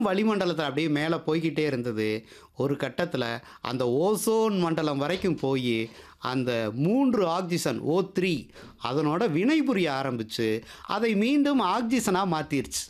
வளிமண்டலத்தில் அப்படியே மேலே போய்க்கிட்டே இருந்தது ஒரு கட்டத்தில் அந்த ஓசோன் மண்டலம் வரைக்கும் போய் அந்த மூன்று ஆக்சிஜன் ஓ த்ரீ அதனோட வினைபுரிய ஆரம்பித்து அதை மீண்டும் ஆக்சிஜனாக மாற்றிருச்சு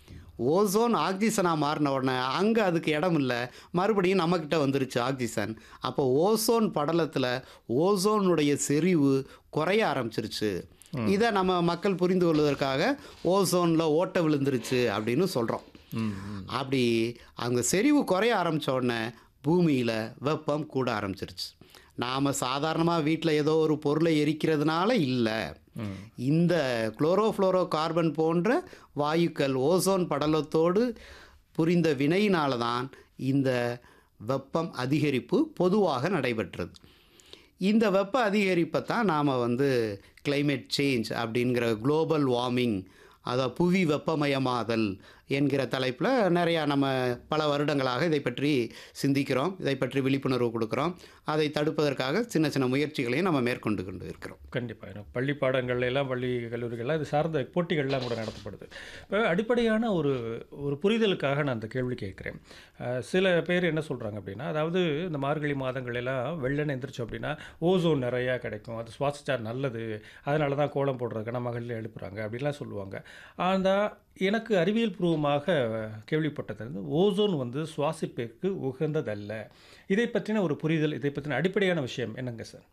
ஓசோன் ஆக்சிஜனாக மாறின உடனே அங்கே அதுக்கு இடம் இல்லை மறுபடியும் நம்மக்கிட்ட வந்துருச்சு ஆக்சிஜன் அப்போ ஓசோன் படலத்தில் ஓசோனுடைய செறிவு குறைய ஆரம்பிச்சிருச்சு இதை நம்ம மக்கள் புரிந்து கொள்வதற்காக ஓசோனில் ஓட்டை விழுந்துருச்சு அப்படின்னு சொல்கிறோம் அப்படி அங்கே செறிவு குறைய ஆரம்பித்த உடனே பூமியில் வெப்பம் கூட ஆரம்பிச்சிருச்சு நாம் சாதாரணமாக வீட்டில் ஏதோ ஒரு பொருளை எரிக்கிறதுனால இல்லை இந்த குளோரோஃப்ளோரோ கார்பன் போன்ற வாயுக்கள் ஓசோன் படலத்தோடு புரிந்த வினையினால தான் இந்த வெப்பம் அதிகரிப்பு பொதுவாக நடைபெற்றது இந்த வெப்ப அதிகரிப்பை தான் நாம் வந்து climate சேஞ்ச் அப்படிங்கிற குளோபல் வார்மிங் அதாவது புவி வெப்பமயமாதல் என்கிற தலைப்பில் நிறையா நம்ம பல வருடங்களாக இதை பற்றி சிந்திக்கிறோம் இதை பற்றி விழிப்புணர்வு கொடுக்குறோம் அதை தடுப்பதற்காக சின்ன சின்ன முயற்சிகளையும் நம்ம மேற்கொண்டு கொண்டு இருக்கிறோம் கண்டிப்பாக எனக்கு பள்ளி பாடங்கள்ல எல்லாம் பள்ளி கல்லூரிகள்லாம் இது சார்ந்த போட்டிகள்லாம் கூட நடத்தப்படுது இப்போ அடிப்படையான ஒரு ஒரு புரிதலுக்காக நான் அந்த கேள்வி கேட்குறேன் அஹ், சில பேர் என்ன சொல்கிறாங்க அப்படின்னா அதாவது இந்த மார்கழி மாதங்கள் எல்லாம் வெள்ளன்னு எந்திரிச்சோம் அப்படின்னா ஓசோன் நிறையா கிடைக்கும் அது சுவாசிச்சா நல்லது அதனால தான் கோலம் போடுறதுக்கான மகளிர் எழுப்புறாங்க அப்படிலாம் சொல்லுவாங்க ஆனால் எனக்கு அறிவியல் பூர்வமாக கேள்விப்பட்டது வந்து ஓசோன் வந்து சுவாசிப்பிற்கு உகந்ததல்ல இதை பற்றின ஒரு புரிதல் இதை பற்றின அடிப்படையான விஷயம் என்னங்க சார்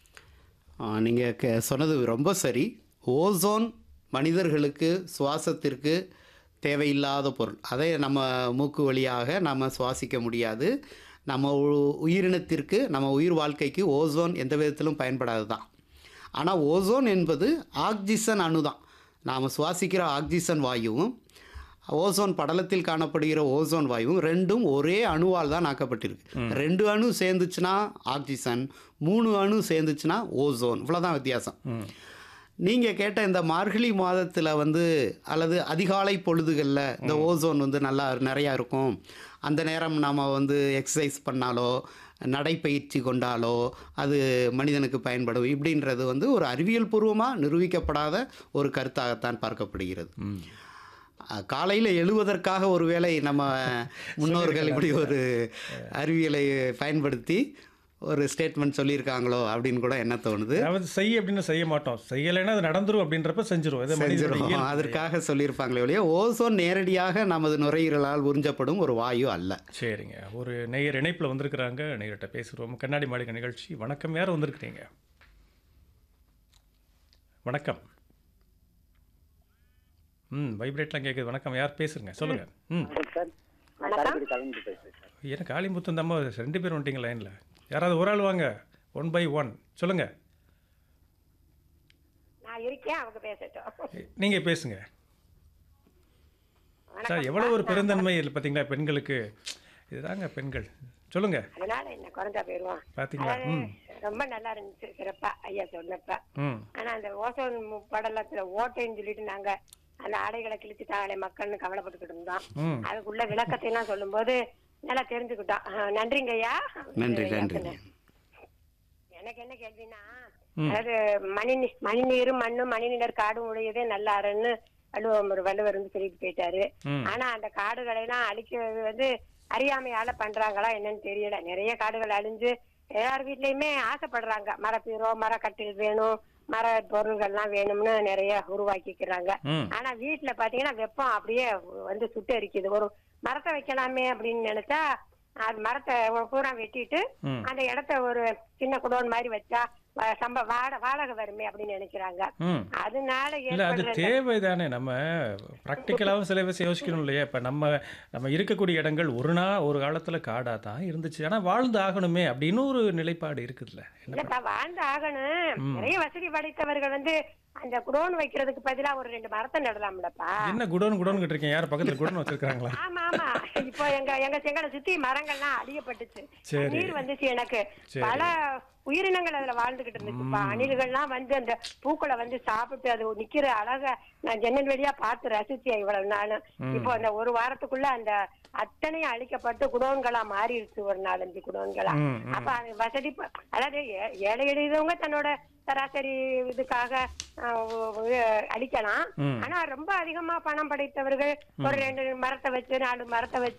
நீங்கள் கே சொன்னது ரொம்ப சரி ஓசோன் மனிதர்களுக்கு சுவாசத்திற்கு தேவையில்லாத பொருள் அதை நம்ம மூக்கு வழியாக நம்ம சுவாசிக்க முடியாது நம்ம உ- உயிரினத்திற்கு நம்ம உயிர் வாழ்க்கைக்கு ஓசோன் எந்த விதத்திலும் பயன்படாது தான் ஆனால் ஓசோன் என்பது ஆக்சிஜன் அணு தான் நாம் சுவாசிக்கிற ஆக்சிஜன் வாயுவும் ஓசோன் படலத்தில் காணப்படுகிற ஓசோன் வாயுவும் ரெண்டும் ஒரே அணுவால் தான் ஆக்கப்பட்டிருக்கு ரெண்டு அணு சேர்ந்துச்சுன்னா ஆக்சிஜன் மூணு அணு சேர்ந்துச்சுன்னா ஓசோன் இவ்வளோதான் வித்தியாசம் நீங்கள் கேட்ட இந்த மார்கழி மாதத்தில் வந்து அல்லது அதிகாலை பொழுதுகளில் இந்த ஓசோன் வந்து நல்லா நிறையா இருக்கும் அந்த நேரம் நாம் வந்து எக்ஸசைஸ் பண்ணாலோ நடைப்பயிற்சி கொண்டாலோ அது மனிதனுக்கு பயன்படும் இப்படின்றது வந்து ஒரு அறிவியல் பூர்வமாக நிரூபிக்கப்படாத ஒரு கருத்தாகத்தான் பார்க்கப்படுகிறது காலையில் எழுவதற்காக ஒருவேளை நம்ம முன்னோர்கள் இப்படி ஒரு அறிவியலை பயன்படுத்தி ஒரு ஸ்டேட்மெண்ட் சொல்லியிருக்காங்களோ அப்படின்னு கூட என்ன தோணுது அதாவது செய் அப்படின்னு செய்ய மாட்டோம் செய்யலைன்னா அது நடந்துரும் அப்படின்றப்ப செஞ்சிரும் இது மனிதனுடைய செஞ்சிரும் இயல்பு. அதற்காக சொல்லியிருப்பாங்களே ஒழிய ஓசோன் நேரடியாக நமது நுரையீரலால் உறிஞ்சப்படும் ஒரு வாயு அல்ல சரிங்க ஒரு நேயர் இணைப்பில் வந்திருக்கிறாங்க நேயர்கிட்ட பேசுகிறோம் கண்ணாடி மாளிகை நிகழ்ச்சி வணக்கம் யார் வந்திருக்கிறீங்க வணக்கம் ம் வைப்ரேட்லாம் கேட்குது வணக்கம் யார் பேசுங்க சொல்லுங்க ம் சார் நான் காரைக்குடி கலந்து பேசுகிறேன் சார் ஏன்னா காளிமுத்து இந்த அம்மா ரெண்டு பேர் வந்துட்டீங்க லைனில் யாராவது ஒரு ஆள் வாங்க ஒன் பை ஒன் சொல்லுங்க நான் இருக்கேன் அவங்க பேசட்டும் நீங்கள் பேசுங்க சார் வணக்கம் எவ்வளோ ஒரு பெருந்தன்மை இல்லை பார்த்தீங்களா பெண்களுக்கு இதுதாங்க பெண்கள் சொல்லுங்க அதனால என்ன குறைஞ்சா போயிருவான் பார்த்தீங்களா ம் ரொம்ப நல்லா இருந்துச்சு சிறப்பா ஐயா சொன்னப்ப ம் ஆனா அந்த ஓசோன் மு- படலத்துல ஓட்டைன்னு சொல்லிட்டு நாங்க அந்த ஆடைகளை கிழிச்சுட்டாங்களே மக்கள்னு கவலைப்பட்டுக்கிட்டு இருந்தோம் ம் அதுக்குள்ள விளக்கத்தை எல்லாம் சொல்லும்போது நல்லா தெரிஞ்சுக்கிட்டோம் ஆஹ் நன்றிங்க ஐயா நன்றி ஐயா நன்றி சொன்னேன். எனக்கு என்ன கேள்வினா ம். அதாவது மணி நீ- மணி நீரும் மண்ணும் மணி நிலர் காடும் உடையதே நல்லாருன்னு வள்ளுவம் ஒரு வள்ளுவர் வந்து சொல்லிட்டு போயிட்டாரு ம் ஆனா அந்த காடுகளை எல்லாம் அழிக்கிறது வந்து அறியாமையால பண்றாங்களா என்னன்னு தெரியல நிறைய காடுகள் அழிஞ்சு எல்லார் வீட்லயுமே ஆசைப்படுறாங்க மரப்பீரோ மரக்கட்டில் வேணும் மர பொருள்கள்லாம் வேணும்னு நிறைய உருவாக்கிக்கிறாங்க ம் ஆனா வீட்டுல பாத்தீங்கன்னா வெப்பம் அப்படியே வந்து சுட்டு எரிக்குது ஒரு மரத்தை வைக்கலாமே அப்படின்னு நினைச்சா அது மரத்தை பூரா வெட்டிட்டு ம் அந்த இடத்த ஒரு சின்ன குடோன் மாதிரி வச்சா வ- சம்ப வாட வாடகை வருமே அப்படின்னு நினைக்கிறாங்க ம் அதனால இல்லை அது ஏற்படுற தேவை தானே நம்ம ப்ராக்டிக்கலாகவும் சில விஷயம் யோசிக்கணும் இல்லையா இப்போ நம்ம நம்ம இருக்கக்கூடிய இடங்கள் ஒரு நாள் ஒரு காலத்தில் காடாக தான் இருந்துச்சு ஆனால் வாழ்ந்து ஆகணுமே அப்படின்னு ஒரு நிலைப்பாடு இருக்குதுல்ல என்ன இல்லப்பா வாழ்ந்து ஆகணும் ம். நிறைய வசதி படைத்தவர்கள் வந்து அந்த குடோன் வைக்கிறதுக்கு பதிலா ஒரு ரெண்டு மரத்தை நடலாம்லப்பா என்ன குடோன் குடோன் இருக்கீங்க யார் பக்கத்தில் குடோன் வச்சிருக்காங்களா ஆமா ஆமா இப்போ எங்க எங்க செங்கலை சுத்தி மரங்கள்லாம் அழியப்பட்டுச்சு சரி. நீர் வந்துச்சு எனக்கு சரி. பல உயிரினங்கள் அதுல வாழ்ந்துகிட்டு இருந்துச்சுப்பா அணில்கள்லாம் வந்து அந்த பூக்களை வந்து சாப்பிட்டு அது நிக்கிற அழக நான் ஜன்னல் வழியா பார்த்து ரசிச்சேன் இவ்வளவு நாள் இப்போ அந்த ஒரு வாரத்துக்குள்ள அந்த அத்தனையும் அழிக்கப்பட்டு குடோன்களா மாறிடுச்சு ஒரு நாலஞ்சு குடோன்களா ம், ம். அப்ப அது வசதி ப- அதாவது ஏ- ஏழை எளியவங்க தன்னோட சராசரி இதுக்காக அஹ், ஒ- ஒ- அழிக்கலாம் ம். ஆனா ரொம்ப அதிகமா பணம் படைத்தவர்கள் ஒரு ரெண்டு மரத்தை வச்சு நாலு மரத்தை வச்சு